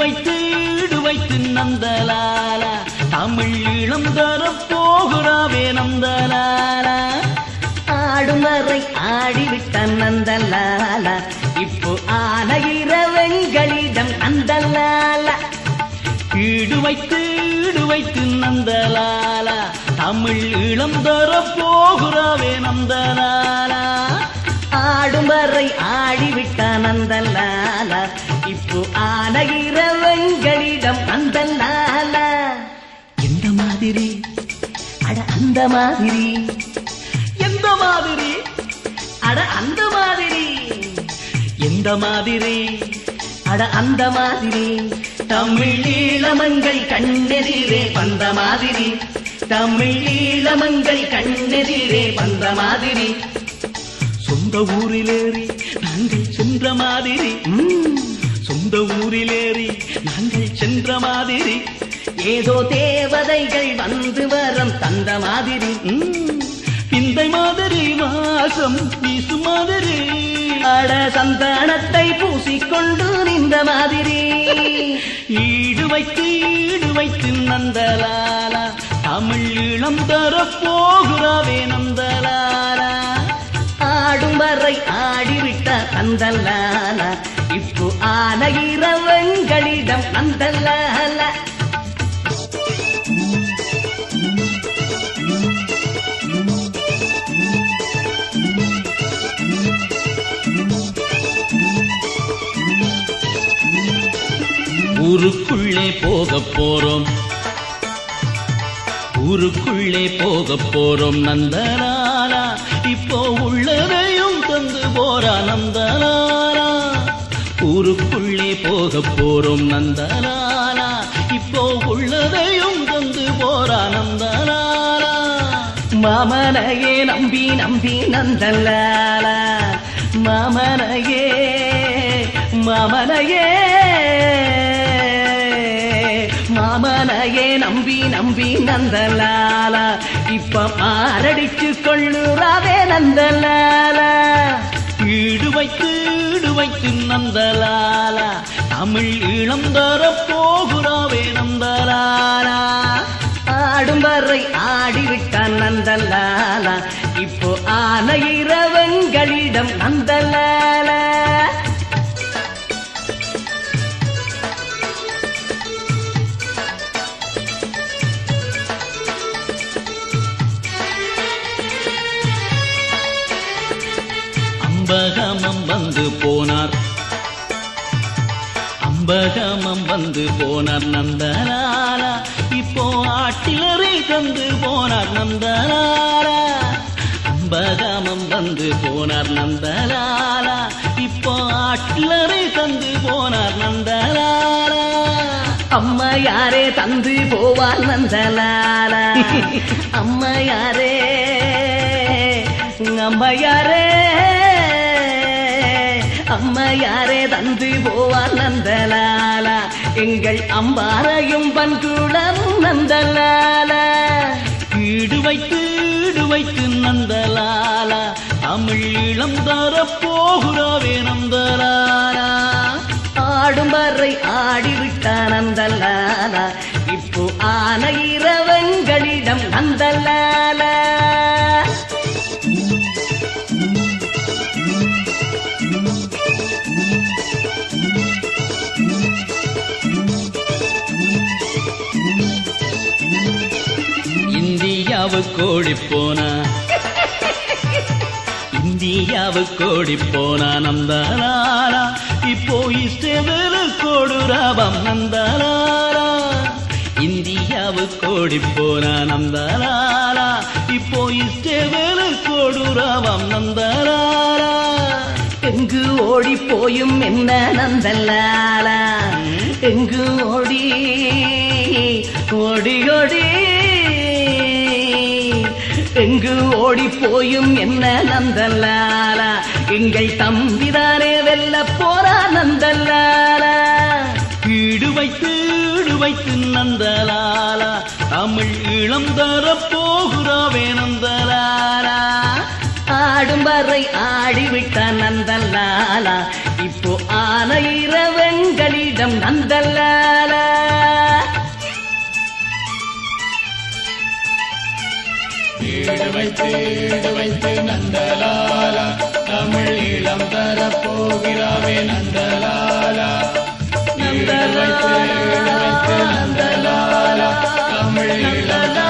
வைத்து ஈடு வைத்து நந்தலாலா தமிழ் இளம் தர போகிறாவே நந்தலாலா ஆடும் வரை ஆடிவிட்டான் நந்தலாலா இப்போ ஆன இரவங்களிடம் நந்தலாலா ஈடு வைத்து ஈடு வைத்து நந்தலாலா தமிழ் இளம் தர போகிறாவே நந்தலாலா ஆடும் வரை ஆடிவிட்டான் நந்தலாலா இப்போ ஆன இரவங்களிடம் நந்தலாலா எந்த மாதிரி அட அந்த மாதிரி எந்த மாதிரி அட அந்த மாதிரி எந்த மாதிரி அட அந்த மாதிரி தமிழ் ஈழமங்கள் கண்ணெதிரே வந்த மாதிரி தமிழ் ஈழமங்கள் கண்ணெதிரே வந்த மாதிரி சொந்த ஊரிலேறி நாங்கள் சென்ற மாதிரி ம், சொந்த ஊரிலேறி நாங்கள் சென்ற மாதிரி ஏதோ தேவதைகள் வந்து வரம் தந்த மாதிரி ம், பிந்தை மாதிரி வாசம் வீசு மாதிரி அட சந்தானத்தை பூசிக்கொண்டு நின்ற மாதிரி ஈடு வைத்து ஈடு வைத்து நந்தலாலா தமிழ் இளம் தர போகிறாவே நந்தலாலா ஆடும் வரை ஆடிவிட்ட நந்தலாலா இப்போ ஆன இரவங்களிடம் நந்தலாலா ஊருக்குள்ளே போக போறோம் ஊருக்குள்ளே போக போறோம் நந்தலாலா இப்போ உள்ளதையும் தந்து போறா நந்தலாலா ஊருக்குள்ளே போக போறோம் நந்தலாலா இப்போ உள்ளதையும் தந்து போறா நந்தலாலா மாமனையே நம்பி நம்பி நந்தலாலா மாமனையே மாமனையே மாமனையே நம்பி நம்பி நந்தலாலா இப்ப மாரடிச்சு கொள்ளுறாவே நந்தலாலா ஈடு வைத்து ஈடு வைத்து நந்தலாலா தமிழ் இளம் தர போகிறாவே நந்தலாலா ஆடும் வரை ஆடிவிட்டான் நந்தலாலா இப்போ ஆன இரவங்களிடம் நந்தலாலா அம்பகமம் வந்து போனார் அம்பகமம் வந்து போனார் நந்தலாலா இப்போ ஆட்டிலரை தந்து போனார் நந்தலாலா அம்பகமம் வந்து போனார் நந்தலாலா இப்போ ஆட்டிலரை தந்து போனார் நந்தலாலா அம்மா யாரே தந்து போவார் நந்தலாலா அம்மா யாரே அம்மா யாரே அம்மா யாரே தந்து போவார் நந்தலாலா எங்கள் அம்பாரையும் பண்குளமும் நந்தலாலா ஈடு வைத்து ஈடு வைத்து நந்தலாலா தமிழ் இளம் தர போகிறாவே நந்தலாலா ஆடும் வரை ஆடிவிட்டான் நந்தலாலா இப்போ ஆன இரவங்களிடம் நந்தலாலா இந்தியாவுக்கு ஓடி போனா இந்தியாவுக்கு ஓடி போனா நந்தலாலா இப்போ இஷ்டவேலுக்கு ஓடுறாபம் நந்தலாலா இந்தியாவுக்கு ஓடி போனா நந்தலாலா இப்போ இஷ்டவேலுக்கு ஓடுறாபம் நந்தலாலா எங்கு ஓடி போயும் என்ன நந்தலாலா எங்கு ஓடி ஓடி ஓடி எங்கு ஓடி போயும் என்ன நந்தலாலா எங்கள் தம்பிதானே வெல்ல போறா நந்தலாலா ஈடு வைத்து ஈடு வைத்து நந்தலாலா தமிழ் இளம் தர போகிறாவே நந்தலாலா ஆடும் வரை ஆடிவிட்டான் நந்தலாலா இப்போ ஆன இரவெங்களிடம் நந்தலாலா வீடு வைத்து ஈடு வைத்து நந்தலாலா தமிழ் ஈழம் தரப்போகிறாவே நந்தலாலா வீடு வைத்து ஈடு வைத்து நந்தலாலா தமிழ் ஈழம்